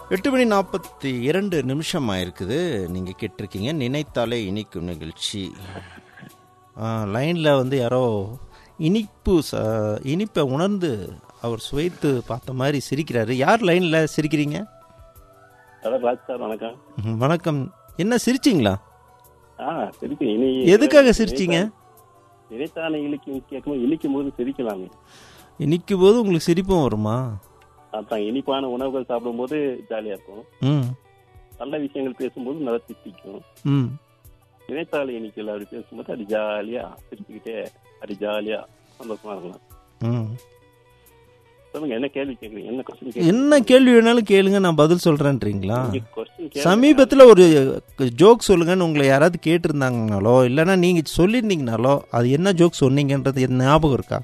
எட்டு மணி நாற்பத்தி இரண்டு நிமிஷம் ஆயிருக்குது நீங்கள் கேட்டிருக்கீங்க நினைத்தாலே இனிக்கும் நிகழ்ச்சி லைனில் வந்து யாரோ இனிப்பு ச இனிப்பை உணர்ந்து அவர் சுவைத்து பார்த்த மாதிரி சிரிக்கிறாரு யார் லைனில் சிரிக்கிறீங்க அதான் ராஜ் சார் வணக்கம் ம், வணக்கம் என்ன சிரிச்சிங்களா ஆ சிரிப்பு இனி எதுக்காக சிரிச்சீங்க நினைத்தான இலக்கியம் கேட்கும்போது இனிக்கும் போது சிரிக்கலாமே இனிக்கும் போது உங்களுக்கு சிரிப்பும் வருமா அதான் இனிப்பான உணவுகள் சாப்பிடும்போது ஜாலியா இருக்கும் ம் நல்ல விஷயங்கள் பேசும்போது நல்லா திட்டிக்கும் ம் நினைத்தால இனிக்கல அப்படி பேசும்போது அது ஜாலியா சிரிச்சுக்கிட்டே அது ஜாலியா சந்தோஷமா இருக்கலாம் ம் சொல்லுங்க என்ன கேள்வி கேக்குறீங்க என்ன கொஸ்டின் என்ன கேள்வி வேணாலும் கேளுங்க நான் பதில் சொல்கிறேன்றீங்களா கொஸ்டின் சமீபத்தில் ஒரு ஜோக் சொல்லுங்கன்னு உங்களை யாராவது கேட்டிருந்தாங்கனாலோ இல்லைன்னா நீங்கள் சொல்லியிருந்தீங்கனாலோ அது என்ன ஜோக் சொன்னீங்கன்றது என் ஞாபகம் இருக்கா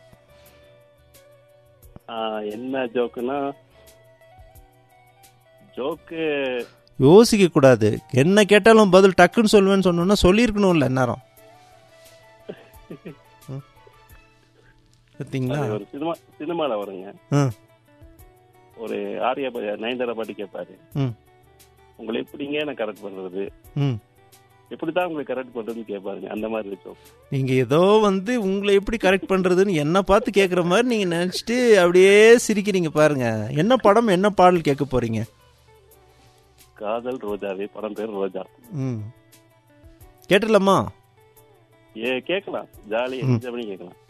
என்ன ஜோக்குன்னா ஜோக்கு யோசிக்க கூடாது என்ன கேட்டாலும் பதில் டக்குன்னு சொல்லுவேன்னு சொன்னோன்னா சொல்லியிருக்கணும்ல நேரம் ம். பார்த்தீங்களா ஒரு சினிமா சினிமால வருங்க ம் ஒரு ஆரியா பா- நயன்தாரா பாட்டு கேட்பாரு ம் உங்களை எப்படிங்க நான் கரெக்ட் பண்றது ம் எப்படிதான் உங்களுக்கு கரெக்ட் பண்றதுன்னு கேட்பாருங்க அந்த மாதிரி இருக்கும் நீங்கள் ஏதோ வந்து உங்களை எப்படி கரெக்ட் பண்ணுறதுன்னு என்ன பார்த்து கேட்குற மாதிரி நீங்கள் நினச்சிட்டு அப்படியே சிரிக்கிறீங்க பாருங்க என்ன படம் என்ன பாடல் கேட்க போகிறீங்க காதல் ரோஜாவே படம் பேர் ரோஜா ம் கேட்டுடலாமா ஏ கேட்கலாம் ஜாலியா என்ஜாய் பண்ணி கேட்கலாம்